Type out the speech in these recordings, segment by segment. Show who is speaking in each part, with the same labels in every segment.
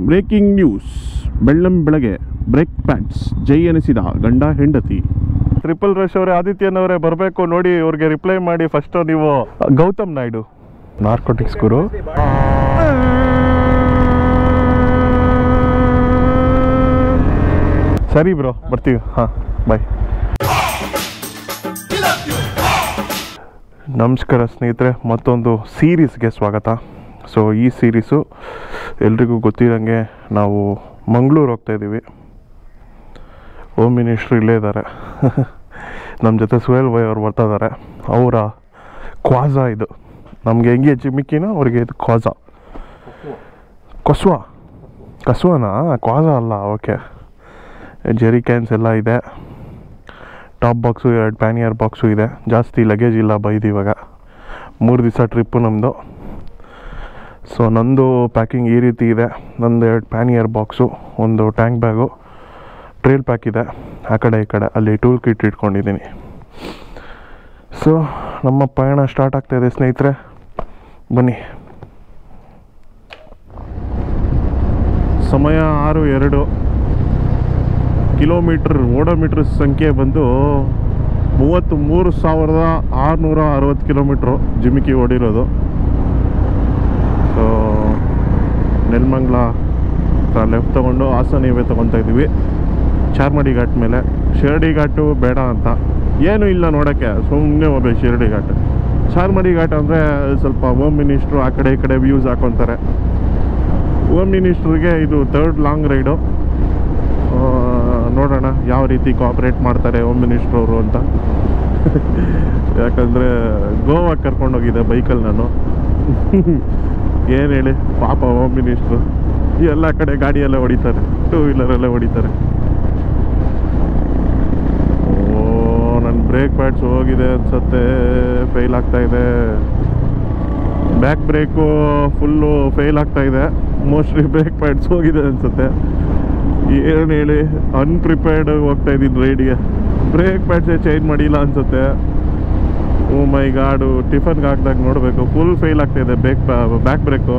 Speaker 1: Breaking news ಬೆಳ್ಳಂ ಬೆಳಗ್ಗೆ brake pads ಜೈ ಎನಿಸಿದ ಗಂಡ ಹೆಂಡತಿ ಟ್ರಿಪಲ್ ರಶ್ ಅವರೇ ಆದಿತ್ಯನವರೇ ಬರಬೇಕು ನೋಡಿ ಇವ್ರಿಗೆ ರಿಪ್ಲೈ ಮಾಡಿ ಫಸ್ಟ್ ನೀವು ಗೌತಮ್ ನಾಯ್ಡು ನಾರ್ಕೋಟಿಕ್ಸ್ ಗುರು ಸರಿ ಬ್ರೋ ಬರ್ತೀವಿ ಹಾಂ ಬಾಯ್ ನಮಸ್ಕಾರ ಸ್ನೇಹಿತರೆ ಮತ್ತೊಂದು ಸೀರೀಸ್ಗೆ ಸ್ವಾಗತ ಸೊ ಈ ಸೀರೀಸು ಎಲ್ರಿಗೂ ಗೊತ್ತಿರೋಂಗೆ ನಾವು ಮಂಗಳೂರು ಹೋಗ್ತಾ ಇದ್ದೀವಿ ಹೋಮ್ ಮಿನಿಸ್ಟ್ರು ಇಲ್ಲೇ ಇದ್ದಾರೆ ನಮ್ಮ ಜೊತೆ ಸುಹೇಲ್ ಭಾಯ್ ಅವ್ರು ಬರ್ತಾ ಇದ್ದಾರೆ ಅವರ ಕ್ವಾಜಾ ಇದು ನಮಗೆ ಹೆಂಗೆ ಜಿಮಿಕಿನ ಅವ್ರಿಗೆ ಇದು ಕ್ವಾಜಾ ಕಸ್ವಾ ಕಸ್ವಾನಾ ಕ್ವಾಜಾ ಅಲ್ಲ ಓಕೆ ಜೆರಿ ಕ್ಯಾನ್ಸ್ ಎಲ್ಲ ಇದೆ ಟಾಪ್ ಬಾಕ್ಸು ಎರಡು ಪ್ಯಾನಿಯರ್ ಬಾಕ್ಸು ಇದೆ ಜಾಸ್ತಿ ಲಗೇಜ್ ಇಲ್ಲ ಬೈದು ಇವಾಗ ಮೂರು ದಿವಸ ಟ್ರಿಪ್ಪು ನಮ್ಮದು ಸೊ ನಂದು ಪ್ಯಾಕಿಂಗ್ ಈ ರೀತಿ ಇದೆ ನಂದು ಎರಡು ಪ್ಯಾನಿಯರ್ ಬಾಕ್ಸು ಒಂದು ಟ್ಯಾಂಕ್ ಬ್ಯಾಗು ಟ್ರೇಲ್ ಪ್ಯಾಕ್ ಇದೆ ಆ ಕಡೆ ಈ ಕಡೆ ಅಲ್ಲಿ ಟೂಲ್ ಕಿಟ್ ಇಟ್ಕೊಂಡಿದ್ದೀನಿ ಸೊ ನಮ್ಮ ಪಯಣ ಸ್ಟಾರ್ಟ್ ಆಗ್ತಾ ಇದೆ ಸ್ನೇಹಿತರೆ ಬನ್ನಿ ಸಮಯ ಆರು ಎರಡು ಕಿಲೋಮೀಟ್ರ್ ಓಡೋಮೀಟ್ರ್ ಸಂಖ್ಯೆ ಬಂದು ಮೂವತ್ತು ಮೂರು ಸಾವಿರದ ಆರುನೂರ ಅರವತ್ತು ಕಿಲೋಮೀಟ್ರು ಜಿಮಿಕಿ ಓಡಿರೋದು ಸೊ ನೆಲಮಂಗ್ಲ ಲೆಫ್ಟ್ ತೊಗೊಂಡು ಹಾಸನ ಇವೆ ತೊಗೊತಾ ಇದ್ದೀವಿ ಚಾರ್ಮಡಿ ಘಾಟ್ ಮೇಲೆ ಶಿರಡಿ ಘಾಟು ಬೇಡ ಅಂತ ಏನೂ ಇಲ್ಲ ನೋಡೋಕ್ಕೆ ಸುಮ್ಮನೆ ಹೋಗ್ಬೇಕು ಶಿರಡಿ ಘಾಟ್ ಚಾರ್ಮಡಿ ಘಾಟ್ ಅಂದರೆ ಸ್ವಲ್ಪ ಹೋಮ್ ಮಿನಿಸ್ಟ್ರು ಆ ಕಡೆ ಈ ಕಡೆ ವ್ಯೂಸ್ ಹಾಕೊತಾರೆ ಹೋಮ್ ಮಿನಿಸ್ಟ್ರಿಗೆ ಇದು ಥರ್ಡ್ ಲಾಂಗ್ ರೈಡು ನೋಡೋಣ ಯಾವ ರೀತಿ ಕೋಆಪ್ರೇಟ್ ಮಾಡ್ತಾರೆ ಹೋಮ್ ಮಿನಿಸ್ಟ್ರ್ ಅವರು ಅಂತ ಯಾಕಂದರೆ ಗೋವಾಗೆ ಕರ್ಕೊಂಡೋಗಿದ್ದೆ ಬೈಕಲ್ಲಿ ನಾನು ಏನು ಹೇಳಿ ಪಾಪ ಹೋಮ್ ಮಿನಿಸ್ಟ್ರು ಎಲ್ಲ ಕಡೆ ಗಾಡಿಯೆಲ್ಲ ಹೊಡಿತಾರೆ ಟೂ ವೀಲರೆಲ್ಲ ಹೊಡಿತಾರೆ ಓ ನನ್ನ ಬ್ರೇಕ್ ಪ್ಯಾಡ್ಸ್ ಹೋಗಿದೆ ಅನ್ಸತ್ತೆ ಫೇಲ್ ಆಗ್ತಾ ಇದೆ ಬ್ಯಾಕ್ ಬ್ರೇಕು ಫುಲ್ಲು ಫೇಲ್ ಆಗ್ತಾ ಇದೆ ಮೋಸ್ಟ್ಲಿ ಬ್ರೇಕ್ ಪ್ಯಾಡ್ಸ್ ಹೋಗಿದೆ ಅನ್ಸುತ್ತೆ ಏನು ಹೇಳಿ ಅನ್ಪ್ರಿಪೇರ್ಡ್ ಹೋಗ್ತಾ ಇದ್ದೀನಿ ರೈಡ್ಗೆ ಬ್ರೇಕ್ ಪ್ಯಾಡ್ಸೇ ಚೇಂಜ್ ಮಾಡಿಲ್ಲ ಅನ್ಸುತ್ತೆ ಓ ಮೈ ಗಾಡು ಟಿಫನ್ಗೆ ಹಾಕ್ದಾಗ ನೋಡಬೇಕು ಫುಲ್ ಫೇಲ್ ಆಗ್ತಾ ಇದೆ ಬೇಕ್ ಬ್ಯಾಕ್ ಬ್ರೇಕು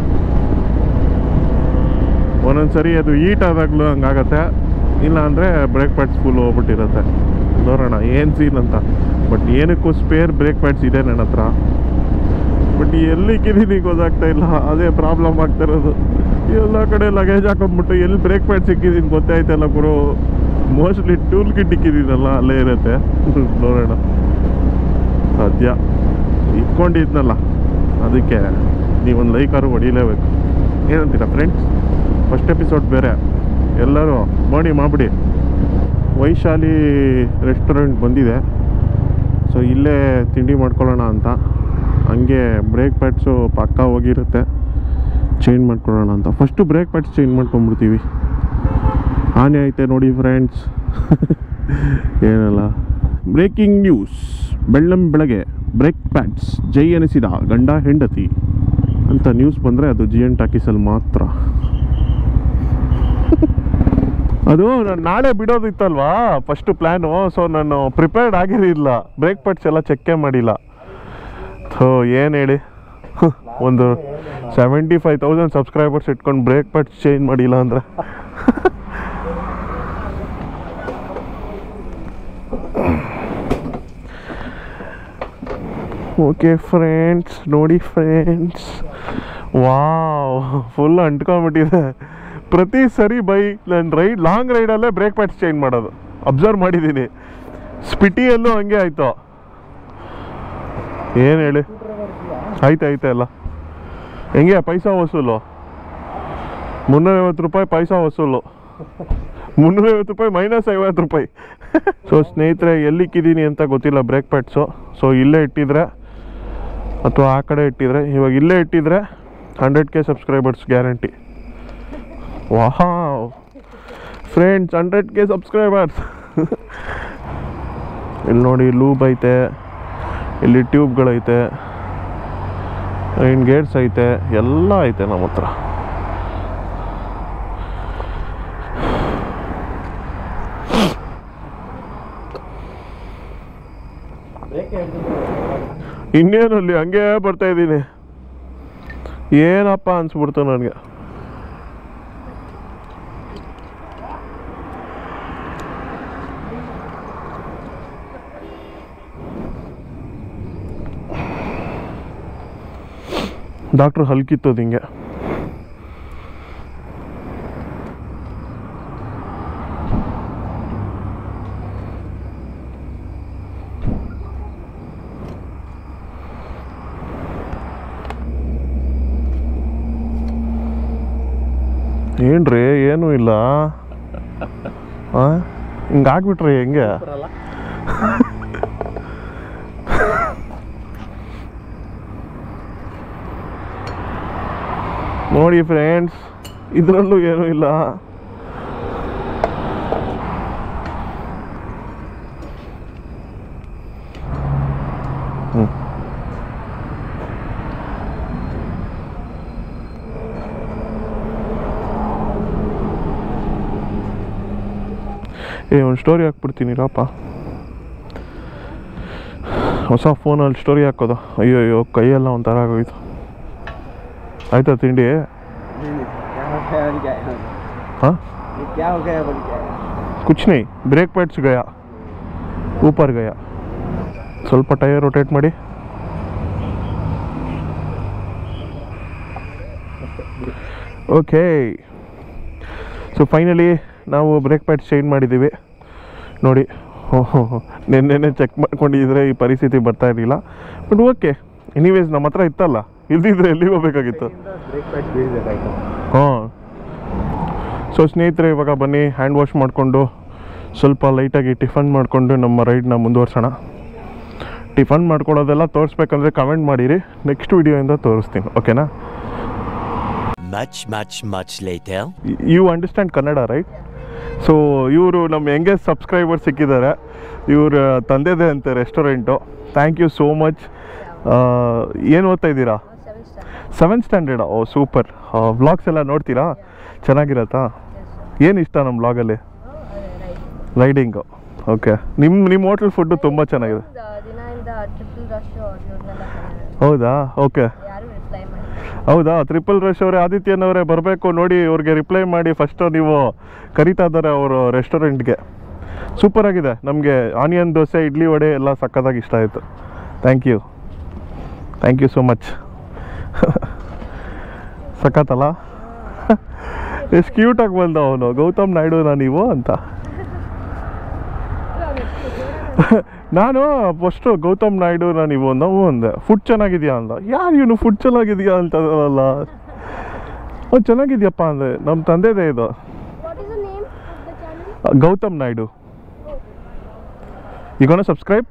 Speaker 1: ಒಂದೊಂದು ಸರಿ ಅದು ಈಟ್ ಆದಾಗಲೂ ಹಂಗಾಗತ್ತೆ ಇಲ್ಲ ಅಂದರೆ ಬ್ರೇಕ್ ಪ್ಯಾಡ್ಸ್ ಫುಲ್ ಹೋಗ್ಬಿಟ್ಟಿರುತ್ತೆ ನೋಡೋಣ ಏನು ಸೀನ್ ಅಂತ ಬಟ್ ಏನಕ್ಕೂ ಸ್ಪೇರ್ ಬ್ರೇಕ್ ಪ್ಯಾಡ್ಸ್ ಇದೆ ನನ್ನ ಹತ್ರ ಬಟ್ ಎಲ್ಲಿಕ್ಕಿದ್ದೀನಿ ಗೊತ್ತಾಗ್ತಾ ಇಲ್ಲ ಅದೇ ಪ್ರಾಬ್ಲಮ್ ಆಗ್ತಾ ಇರೋದು ಎಲ್ಲ ಕಡೆ ಲಗೇಜ್ ಹಾಕೊಂಡ್ಬಿಟ್ಟು ಎಲ್ಲಿ ಬ್ರೇಕ್ ಪ್ಯಾಡ್ ಸಿಕ್ಕಿದ್ದೀನಿ ಗೊತ್ತಾಯ್ತಲ್ಲ ಗುರು ಮೋಸ್ಟ್ಲಿ ಟೂಲ್ ಕಿಟ್ ಇಕ್ಕಿದ್ದೀನಲ್ಲ ಅಲ್ಲೇ ಇರುತ್ತೆ ನೋಡೋಣ ಸದ್ಯ ಇಟ್ಕೊಂಡಿದ್ನಲ್ಲ ಅದಕ್ಕೆ ನೀವೊಂದು ಲೈಕಾರು ಹೊಡಿಲೇಬೇಕು ಏನಂತೀರ ಫ್ರೆಂಡ್ಸ್ ಫಸ್ಟ್ ಎಪಿಸೋಡ್ ಬೇರೆ ಎಲ್ಲರೂ ಮಾಡಿ ಮಾಡಿಬಿಡಿ ವೈಶಾಲಿ ರೆಸ್ಟೋರೆಂಟ್ ಬಂದಿದೆ ಸೊ ಇಲ್ಲೇ ತಿಂಡಿ ಮಾಡ್ಕೊಳ್ಳೋಣ ಅಂತ ಹಂಗೆ ಬ್ರೇಕ್ ಪ್ಯಾಡ್ಸು ಪಕ್ಕ ಹೋಗಿರುತ್ತೆ ಚೇಂಜ್ ಮಾಡ್ಕೊಳ್ಳೋಣ ಅಂತ ಫಸ್ಟು ಬ್ರೇಕ್ ಪ್ಯಾಡ್ಸ್ ಚೇಂಜ್ ಮಾಡ್ಕೊಂಬಿಡ್ತೀವಿ ಹಾನಿ ಐತೆ ನೋಡಿ ಫ್ರೆಂಡ್ಸ್ ಏನಲ್ಲ ಬ್ರೇಕಿಂಗ್ ನ್ಯೂಸ್ ಬೆಳ್ಳಂ ಬೆಳಗ್ಗೆ ಬ್ರೇಕ್ ಪ್ಯಾಡ್ಸ್ ಜೈ ಎನಿಸಿದ ಗಂಡ ಹೆಂಡತಿ ಅಂತ ನ್ಯೂಸ್ ಬಂದರೆ ಅದು ಜಿ ಎನ್ ಟಾಕೀಸಲ್ಲಿ ಮಾತ್ರ ಅದು ನಾನು ನಾಳೆ ಬಿಡೋದಿತ್ತಲ್ವಾ ಫಸ್ಟು ಪ್ಲ್ಯಾನು ಸೊ ನಾನು ಪ್ರಿಪೇರ್ಡ್ ಆಗಿರಲಿಲ್ಲ ಬ್ರೇಕ್ ಪ್ಯಾಡ್ಸ್ ಎಲ್ಲ ಚೆಕ್ಕೇ ಮಾಡಿಲ್ಲ ಸೊ ಏನು ಹೇಳಿ ಒಂದು ಸೆವೆಂಟಿ ಫೈವ್ ತೌಸಂಡ್ ಸಬ್ಸ್ಕ್ರೈಬರ್ಸ್ ಇಟ್ಕೊಂಡು ಬ್ರೇಕ್ ಪ್ಯಾಡ್ಸ್ ಚೇಂಜ್ ಮಾಡಿಲ್ಲ ಅಂದರೆ ಓಕೆ ಫ್ರೆಂಡ್ಸ್ ನೋಡಿ ಫ್ರೆಂಡ್ಸ್ ವಾವ್ ಫುಲ್ ಅಂಟ್ಕೊಂಡ್ಬಿಟ್ಟಿದೆ ಪ್ರತಿ ಸರಿ ಬೈ ನನ್ನ ರೈಡ್ ಲಾಂಗ್ ರೈಡಲ್ಲೇ ಬ್ರೇಕ್ ಪ್ಯಾಡ್ಸ್ ಚೇಂಜ್ ಮಾಡೋದು ಅಬ್ಸರ್ವ್ ಮಾಡಿದ್ದೀನಿ ಸ್ಪಿಟಿಯಲ್ಲೂ ಹಂಗೆ ಆಯಿತು ಏನು ಹೇಳಿ ಆಯ್ತು ಆಯ್ತು ಎಲ್ಲ ಹೆಂಗೆ ಪೈಸಾ ವಸೂಲು ಮುನ್ನೂರೈವತ್ತು ರೂಪಾಯಿ ಪೈಸಾ ವಸೂಲು ಮುನ್ನೂರೈವತ್ತು ರೂಪಾಯಿ ಮೈನಸ್ ಐವತ್ತು ರೂಪಾಯಿ ಸೊ ಸ್ನೇಹಿತರೆ ಎಲ್ಲಿಕ್ಕಿದ್ದೀನಿ ಅಂತ ಗೊತ್ತಿಲ್ಲ ಬ್ರೇಕ್ ಪ್ಯಾಡ್ಸು ಸೊ ಇಲ್ಲೇ ಇಟ್ಟಿದ್ರೆ ಅಥವಾ ಆ ಕಡೆ ಇಟ್ಟಿದ್ರೆ ಇವಾಗ ಇಲ್ಲೇ ಇಟ್ಟಿದ್ರೆ hundred K subscribers guarantee wow friends hundred K subscribers ಇಲ್ಲಿ ನೋಡಿ ಲೂಬ್ ಐತೆ ಇಲ್ಲಿ ಟ್ಯೂಬ್ಗಳೈತೆ ರೈನ್ ಗೇಟ್ಸ್ ಐತೆ ಎಲ್ಲ ಐತೆ ನಮ್ಮ ಹತ್ರ ಇನ್ನೇನು ಅಲ್ಲಿ ಹಂಗೆ ಬರ್ತಾ ಇದ್ದೀನಿ ಏನಪ್ಪ ಅನ್ಸ್ಬಿಡ್ತು ನನಗೆ ಡಾಕ್ಟ್ರು ಹಲ್ಕಿತ್ತದು ಹಿಂಗೆ ಏನ್ರಿ ಏನೂ ಇಲ್ಲ ಹಾಂ ಹಿಂಗೆ ಆಗ್ಬಿಟ್ರಿ ಹೆಂಗೆ
Speaker 2: ಬರಲ್ಲ
Speaker 1: ನೋಡಿ ಫ್ರೆಂಡ್ಸ್ ಇದರಲ್ಲೂ ಏನೂ ಇಲ್ಲ ಹ್ಮ್. ಏ ಒಂದು ಸ್ಟೋರಿ ಹಾಕ್ಬಿಡ್ತೀನಿ ರಪ್ಪ ಹೊಸ ಫೋನಲ್ಲಿ ಸ್ಟೋರಿ ಹಾಕೋದು ಅಯ್ಯೋ ಅಯ್ಯೋ ಕೈಯೆಲ್ಲ ಒಂಥರ ಆಗೋಯ್ತು ಆಯ್ತಾ ತಿಂಡಿ
Speaker 2: क्या हो गया अभी क्या
Speaker 1: हाँ
Speaker 2: ये क्या हो गया बोल क्या
Speaker 1: कुछ नहीं ब्रेक पैड्स गया ऊपर गया ಸ್ವಲ್ಪ ಟೈರ್ ರೊಟೇಟ್ ಮಾಡಿ ಓಕೆ ಸೊ ಫೈನಲಿ ನಾವು ಬ್ರೇಕ್ ಪ್ಯಾಡ್ಸ್ ಚೇಂಜ್ ಮಾಡಿದ್ದೀವಿ ನೋಡಿ ಓಹೋ ನೆನ್ನೆನೆ ಚೆಕ್ ಮಾಡ್ಕೊಂಡಿದ್ರೆ ಈ ಪರಿಸ್ಥಿತಿ ಬರ್ತಾ ಇರಲಿಲ್ಲ ಬಟ್ ಓಕೆ ಎನಿವೇಸ್ ನಮ್ಮ ಹತ್ರ ಇತ್ತಲ್ಲ ಇಲ್ದಿದ್ರೆ ಎಲ್ಲಿಗೆ ಹೋಗ್ಬೇಕಾಗಿತ್ತು
Speaker 2: ब्रेक पैड भेज देता है
Speaker 1: ಹಾಂ ಸೊ ಸ್ನೇಹಿತರೆ ಇವಾಗ ಬನ್ನಿ ಹ್ಯಾಂಡ್ ವಾಶ್ ಮಾಡಿಕೊಂಡು ಸ್ವಲ್ಪ ಲೈಟಾಗಿ ಟಿಫನ್ ಮಾಡಿಕೊಂಡು ನಮ್ಮ ರೈಡ್ನ ಮುಂದುವರ್ಸೋಣ ಟಿಫನ್ ಮಾಡ್ಕೊಳ್ಳೋದೆಲ್ಲ ತೋರಿಸ್ಬೇಕಂದ್ರೆ ಕಮೆಂಟ್ ಮಾಡಿರಿ ನೆಕ್ಸ್ಟ್ ವಿಡಿಯೋಯಿಂದ ತೋರಿಸ್ತೀನಿ ಓಕೆನಾ
Speaker 3: Much, much, much later.
Speaker 1: You understand Kannada right so ಇವರು ನಮ್ಮ ಯಂಗೆಸ್ಟ್ ಸಬ್ಸ್ಕ್ರೈಬರ್ ಸಿಕ್ಕಿದ್ದಾರೆ ಇವ್ರ ತಂದೆದೇ ಅಂತೆ restaurant thank you so much ಏನು ಓದ್ತಾ ಇದ್ದೀರಾ ಸೆವೆಂತ್ ಸ್ಟ್ಯಾಂಡರ್ಡಾ ಓ ಸೂಪರ್ ವ್ಲಾಗ್ಸ್ ಎಲ್ಲ ನೋಡ್ತೀರಾ ಚೆನ್ನಾಗಿರತ್ತಾ ಏನು ಇಷ್ಟ ನಮ್ಮ ವ್ಲಾಗಲ್ಲಿ ರೈಡಿಂಗು ಓಕೆ ನಿಮ್ಮ ನಿಮ್ಮ ಹೋಟ್ಲ್ ಫುಡ್ಡು ತುಂಬ ಚೆನ್ನಾಗಿದೆ
Speaker 4: ದಿನದಿಂದ ಟ್ರಿಪಲ್ ರಶ್ ಇವ್ರನ್ನೆಲ್ಲ
Speaker 1: ಹೌದಾ ಓಕೆ
Speaker 4: ಯಾರು ರಿಪ್ಲೈ ಮಾಡಿ
Speaker 1: ಹೌದಾ ಟ್ರಿಪಲ್ ರಶ್ ಅವರೇ ಆದಿತ್ಯನವರೇ ಬರಬೇಕು ನೋಡಿ ಅವ್ರಿಗೆ ರಿಪ್ಲೈ ಮಾಡಿ ಫಸ್ಟು ನೀವು ಕರಿತಾ ಇದ್ದಾರೆ ಅವರು ರೆಸ್ಟೋರೆಂಟ್ಗೆ ಸೂಪರ್ ಆಗಿದೆ ನಮಗೆ ಆನಿಯನ್ ದೋಸೆ ಇಡ್ಲಿ ವಡೆ ಎಲ್ಲ ಸಕ್ಕತ್ತಾಗಿ ಇಷ್ಟ ಆಯಿತು thank you thank you so much ಸಖತ್ತಲ್ಲ ಎಷ್ಟು ಕ್ಯೂಟಾಗಿ ಬಂದ ಅವನು ಗೌತಮ್ ನಾಯ್ಡುನಾ ನೀವು ಅಂತ ನಾನು ಫಸ್ಟು ಗೌತಮ್ ನಾಯ್ಡುನ ನೀವು ನಾವು ಅಂದೆ ಫುಡ್ ಚೆನ್ನಾಗಿದೆಯಾ ಅಂದ ಯಾರು ಇವನು ಫುಡ್ ಚೆನ್ನಾಗಿದೆಯಾ ಅಂತದಲ್ಲ ಓ ಚೆನ್ನಾಗಿದ್ಯಪ್ಪ ಅಂದೆ ನಮ್ಮ ತಂದೆದೇ ಇದು
Speaker 4: what is the name of the channel
Speaker 1: Gautam Naidu ಈಗೋಣ ಸಬ್ಸ್ಕ್ರೈಬ್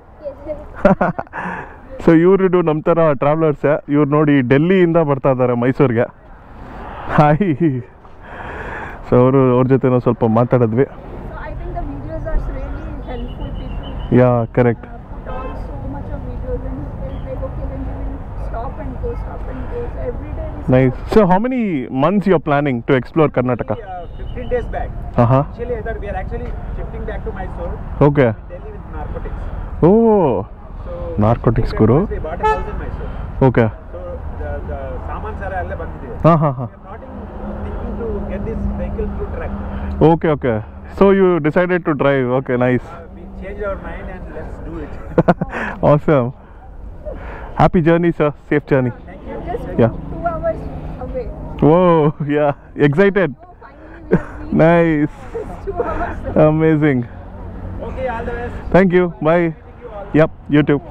Speaker 1: ಸೊ ಇವ್ರಿಡು ನಮ್ಮ ಥರ ಟ್ರಾವೆಲರ್ಸೇ ಇವ್ರು ನೋಡಿ ಡೆಲ್ಲಿಯಿಂದ ಬರ್ತಾ ಇದ್ದಾರೆ ಮೈಸೂರಿಗೆ ಹಾಯ್ ಸೊ ಅವರು ಅವ್ರ ಜೊತೆ ನಾವು ಸ್ವಲ್ಪ ಮಾತಾಡಿದ್ವಿ
Speaker 4: So I think the videos are really helpful. People
Speaker 1: yeah correct
Speaker 4: uh, put on so much of videos and they'll like, okay, then we will stop and go, stop and go. So every day we
Speaker 1: nice so how many months you are planning to explore Karnataka
Speaker 2: Uh, 15 days back.
Speaker 1: ಹಾಂ ಹಾಂ
Speaker 2: Actually, I thought we are actually shifting back to Mysore,
Speaker 1: okay
Speaker 2: Delhi with narcotics.
Speaker 1: Oh
Speaker 2: So
Speaker 1: Narcotics
Speaker 2: shifting
Speaker 1: guru.
Speaker 2: back, We bought a house in Mysore.
Speaker 1: Okay
Speaker 2: So the the samans are ಅಲ್ಲೇ ಬಂದಿದೆ.
Speaker 1: ಹಾಂ ಹಾಂ ಹಾಂ
Speaker 2: We are not in, thinking to get this vehicle through truck.
Speaker 1: Okay okay so you decided to drive okay nice
Speaker 2: Uh, we changed our mind and let's do it.
Speaker 1: awesome happy journey sir safe journey
Speaker 2: Thank you.
Speaker 4: just
Speaker 1: Yeah.
Speaker 4: two hours away.
Speaker 1: whoa yeah excited
Speaker 4: So finally we have reached
Speaker 1: nice
Speaker 4: two hours.
Speaker 1: amazing
Speaker 2: Okay, all the best.
Speaker 1: thank you bye
Speaker 2: Thank you all.
Speaker 1: yep you too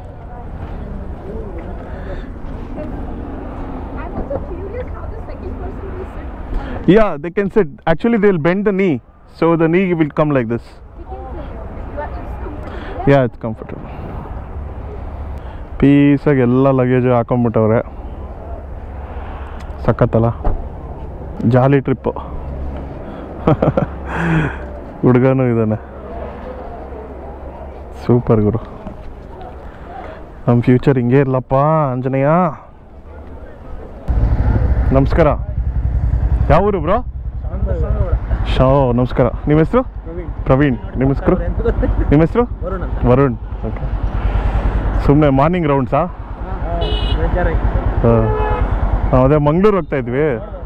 Speaker 4: I'm also curious how the second person will sit.
Speaker 1: yeah they can sit actually they'll bend the knee so the knee will come like this
Speaker 4: We can sit. You are, it's comfortable.
Speaker 1: yeah it's comfortable ಪೀಸಾಗಿ ಎಲ್ಲ luggage ಹಾಕೊಂಬಿಟ್ಟವ್ರೆ ಸಖತ್ತಲ್ಲ ಜಾಲಿ trip ಹುಡುಗನೂ ಇದ್ದಾನೆ super ಗುರು ನಮ್ಮ future ಹಿಂಗೆ ಇರ್ಲಪ್ಪ ಆಂಜನೇಯ ನಮಸ್ಕಾರ ಯಾವ ಊರು bro show ನಮಸ್ಕಾರ ನಿಮ್ಮ ಹೆಸರು ಪ್ರವೀಣ್ ನಿಮ್ಮ ಹೆಸರು ನಿಮ್ಮ ಹೆಸರು
Speaker 2: ವರುಣ್ ಅಂತ
Speaker 1: ವರುಣ್ ಓಕೆ ಸುಮ್ಮನೆ ಮಾರ್ನಿಂಗ್ ರೌಂಡ್ಸಾ ಅದೇ ಮಂಗಳೂರು ಹೋಗ್ತಾ ಇದ್ವಿ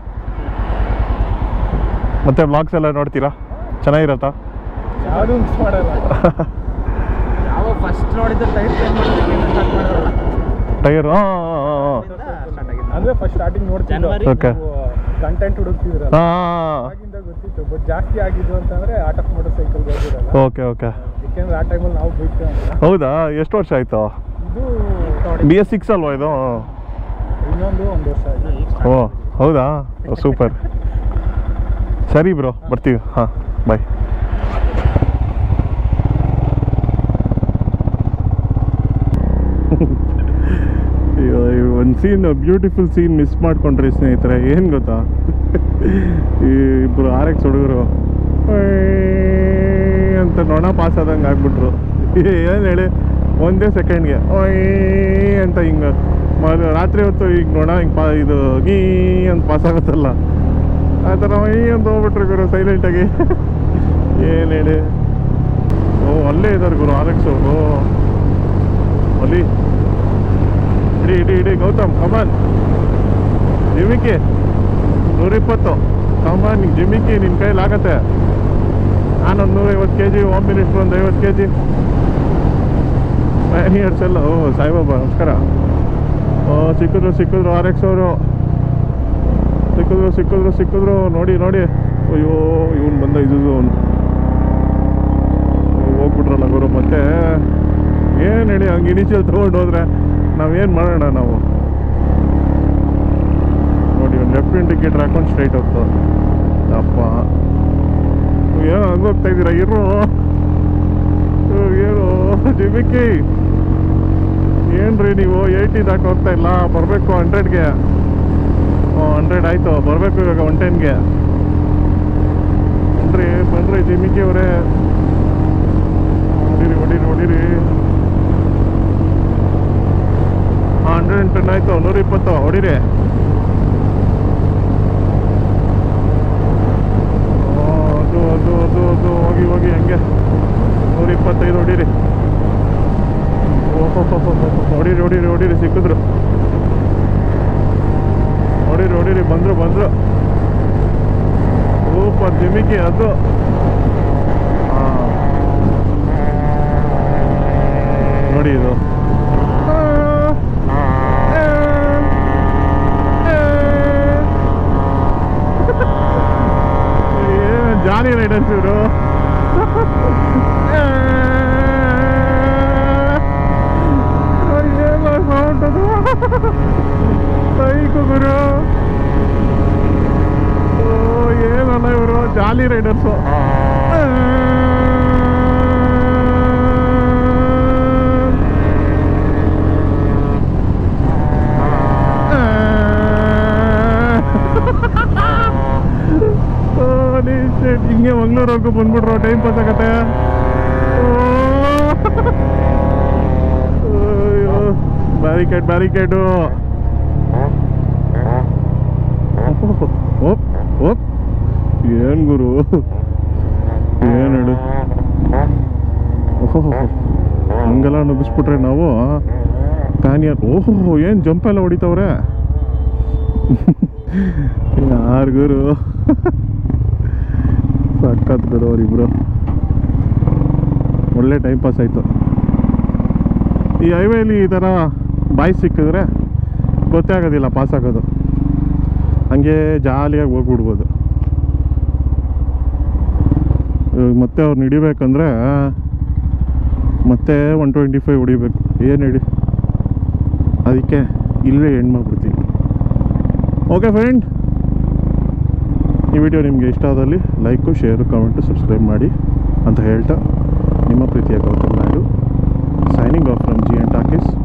Speaker 1: ಮತ್ತೆ ವ್ಲಾಗ್ಸ್ ಎಲ್ಲ ನೋಡ್ತೀರಾ ಚೆನ್ನಾಗಿರತ್ತಾ
Speaker 2: ಯಾವುದು ಮಿಸ್ ಮಾಡಲ್ಲ ಯಾವ ಫಸ್ಟ್ ನೋಡಿದ್ರೆ ಟೈರ್ ಚೇಂಜ್ ಮಾಡೋದಕ್ಕೆ ಸ್ಟಾರ್ಟ್ ಮಾಡಿದ್ರಲ್ಲ
Speaker 1: ಟೈರ್ ಹಾಂ ಹಾಂ ಹಾಂ
Speaker 2: ಸ್ಟಾರ್ಟ್ ಆಗಿದ್ದು ಅಂದ್ರೆ ಫಸ್ಟ್ ಸ್ಟಾರ್ಟಿಂಗ್ ನೋಡ್ತಿದ್ದೆ
Speaker 1: Okay.
Speaker 2: ಕಂಟೆಂಟ್ ಹುಡುಕ್ತಿದ್ರಲ್ಲ
Speaker 1: ಹಾಂ
Speaker 2: ಆಗಿಂದ ಗೊತ್ತಿತ್ತು ಬಟ್ ಜಾಸ್ತಿ ಆಗಿದ್ದು ಅಂತಂದ್ರೆ ಆರ್ಟ್ ಆಫ್ ಮೋಟರ್ ಸೈಕಲ್ ಹೋಗಿರಲ್ಲ
Speaker 1: ಓಕೆ ಓಕೆ
Speaker 2: ಯಾಕೆಂದ್ರೆ ಆ ಟೈಮಲ್ಲಿ ನಾವು ಬೈಕ್
Speaker 1: ಹೌದಾ ಎಷ್ಟು ವರ್ಷ ಆಯಿತು
Speaker 2: ಇದು
Speaker 1: ಬಿ ಎಸ್ ಸಿಕ್ಸ್ ಅಲ್ವಾ ಇದು
Speaker 2: ಇನ್ನೊಂದು ಒಂದು ವರ್ಷ ಆಯ್ತು
Speaker 1: ಓ ಹೌದಾ ಸೂಪರ್ ಸರಿ ಬ್ರೋ ಬರ್ತೀವಿ ಹಾಂ ಬಾಯ್ ಅಯ್ಯೋ ಒಂದು ಸೀನ್ ಬ್ಯೂಟಿಫುಲ್ ಸೀನ್ ಮಿಸ್ ಮಾಡ್ಕೊಂಡ್ರಿ ಸ್ನೇಹಿತರೆ ಏನು ಗೊತ್ತಾ ಈ ಇಬ್ಬರು ಆರ್ ಎಕ್ಸ್ ಹುಡುಗರು ಅಂತ ನೊಣ ಪಾಸ್ ಆದಂಗೆ ಆಗ್ಬಿಟ್ರು ಏನು ಹೇಳಿ ಒಂದೇ ಸೆಕೆಂಡ್ಗೆ ಓಯ್ ಅಂತ ಹಿಂಗೆ ಮ ರಾತ್ರಿ ಹೊತ್ತು ಈಗ ನೊಣ ಹಿಂಗೆ ಪಾ ಇದು ಗೀ ಅಂತ ಪಾಸ್ ಆಗುತ್ತಲ್ಲ ಆ ಥರ ಒಯ್ ಅಂತ ಹೋಗ್ಬಿಟ್ರು ಗುರು ಸೈಲೆಂಟಾಗಿ ಏನು ಹೇಳಿ ಓ ಅಲ್ಲೇ ಇದ್ದಾರೆ ಗುರು ಆರ್ ಎಕ್ಸ್ ಅವರು ಅಲ್ಲಿ ಇಡಿ ಇಡಿ ಇಡಿ ಗೌತಮ್ ಕಮಾನ್ ಜಿಮಿಕಿ ನೂರಿಪ್ಪತ್ತು ಕಮಾನ್ ಜಿಮಿಕಿ ನಿನ್ನ ಕೈಲಿ ಆಗತ್ತೆ ನಾನೊಂದು ನೂರೈವತ್ತು ಕೆ ಜಿ ಹೋಮ್ ಮಿನಿಸ್ಟ್ರ್ ಒಂದು ಐವತ್ತು ಕೆ ಜಿ ಮ್ಯಾನಿಯರ್ಸ್ ಎಲ್ಲ ಓ ಸಾಯಿಬಾಬಾ ನಮಸ್ಕಾರ ಓ ಸಿಕ್ಕಿದ್ರು ಸಿಕ್ಕಿದ್ರು ಆರ್ ಎಕ್ಸ್ ಅವರು ಸಿಕ್ಕಿದ್ರು ಸಿಕ್ಕಿದ್ರು ಸಿಕ್ಕಿದ್ರು ನೋಡಿ ನೋಡಿ ಅಯ್ಯೋ ಇವನು ಬಂದ ಇದು ಹೋಗ್ಬಿಟ್ರಲ್ಲ ಗುರು ಮತ್ತೆ ಏನು ಹೇಳಿ ಹಂಗೆ ಇನಿಷಿಯಲ್ ತೊಗೊಂಡು ಹೋದ್ರೆ ನಾವೇನು ಮಾಡೋಣ ನಾವು ನೋಡಿ ಒಂದು ಲೆಫ್ಟ್ ಇಂಡಿಕೇಟರ್ ಹಾಕೊಂಡು ಸ್ಟ್ರೈಟ್ ಹೋಗ್ತದೆ ಅಪ್ಪ ಏನೋ ಹಂಗೆ ಹೋಗ್ತಾ ಇದ್ದೀರಾ ಇರು ಏನು ಜಿಮಿಕ್ಕಿ ಏನ್ರಿ ನೀವು ಏಯ್ಟಿ ದಾಟ್ ಹೋಗ್ತಾ ಇಲ್ಲ ಬರಬೇಕು ಹಂಡ್ರೆಡ್ಗೆ ಹಂಡ್ರೆಡ್ ಆಯಿತು ಬರಬೇಕು ಇವಾಗ ಒನ್ ಟೆನ್ಗೆ ಬನ್ರಿ ಬನ್ರಿ ಜಿಮಿಕ್ಕಿ ಅವರೇ ಹೊಡೀರಿ ಹೊಡೀರಿ ಹೊಡೀರಿ ಹಂಡ್ರೆಡ್ ಆ್ಯಂಡ್ ಟೆನ್ ಆಯಿತು ನೂರ ಇಪ್ಪತ್ತು ಹೊಡೀರಿ ಆ, ಅದು ಅದು ಅದು ಅದು ಹೋಗಿ ಹೋಗಿ ಹಂಗೆ ನೂರ ಇಪ್ಪತ್ತೈದು ಹೊಡೀರಿ ಓಹೋ ಹೊಡೀರಿ ಹೊಡೀರಿ ಹೊಡೀರಿ ಸಿಕ್ಕಿದ್ರು ಹೊಡೀರಿ ಹೊಡೀರಿ ಬಂದರು ಬಂದರು ಸೂಪರ್ ಜಿಮಿಕಿ ಅದು ಹಾಂ ನೋಡಿ ಇದು ಏನ್ ಜಾಲಿ ರೈಡರ್ಸ್ ಇವರು ಏನು ಸೌಂಡ್ ಅದು ಸೈಕು ಗುರು ಓ ಏನಲ್ಲ ಇವರು ಜಾಲಿ ರೈಡರ್ಸು ಹೋಲಿ ಶಿಟ್ ಹಿಂಗೆ ಮಂಗ್ಳೂರ್ವರೆಗೂ ಬಂದ್ಬಿಟ್ರು ಟೈಮ್ ಪಾಸ್ ಆಗತ್ತೆ ಅಯ್ಯೋ ಬ್ಯಾರಿಕೇಡ್ ಬ್ಯಾರಿಕೇಡು ಓಪ್ ಓಪ್ ಏನ್ ಗುರು ಏನ್ ಹೇಳು ಓಹೋ ಹಂಗೆಲ್ಲ ನುಗ್ಗಿಸ್ಬಿಟ್ರೆ ನಾವು ಪ್ಯಾನಿಯರ್ ಓಹೋ ಏನು ಜಂಪ್ ಎಲ್ಲ ಹೊಡಿತಾವ್ರೆ ಯಾರು ಗುರು ಸಖತ್ ಗುರು ಅವರಿಬ್ರು ಒಳ್ಳೆ ಟೈಮ್ ಪಾಸ್ ಆಯಿತು ಈ ಹೈವೇಲಿ ಈ ಥರ ಬಾಯ್ ಸಿಕ್ಕಿದ್ರೆ ಗೊತ್ತೇ ಆಗೋದಿಲ್ಲ ಪಾಸ್ ಆಗೋದು ಹಂಗೆ ಜಾಲಿಯಾಗಿ ಹೋಗ್ಬಿಡ್ಬೋದು ಇವಾಗ ಮತ್ತೆ ಅವ್ರು ಹಿಡಿಬೇಕಂದ್ರೆ ಮತ್ತೆ ಒನ್ ಟ್ವೆಂಟಿ ಫೈವ್ ಹೊಡಿಬೇಕು ಏನು ಹಿಡಿ ಅದಕ್ಕೆ ಇಲ್ಲೇ ಎಂಡ್ ಮಾಡಿಬಿಡ್ತೀನಿ ಓಕೆ ಫ್ರೆಂಡ್ ಈ ವಿಡಿಯೋ ನಿಮಗೆ ಇಷ್ಟ ಆದಲ್ಲಿ ಲೈಕು ಶೇರು ಕಮೆಂಟು ಸಬ್ಸ್ಕ್ರೈಬ್ ಮಾಡಿ ಅಂತ ಹೇಳ್ತಾ ನಿಮ್ಮ ಪ್ರೀತಿಯ Gautam Naidu signing off from G and talkies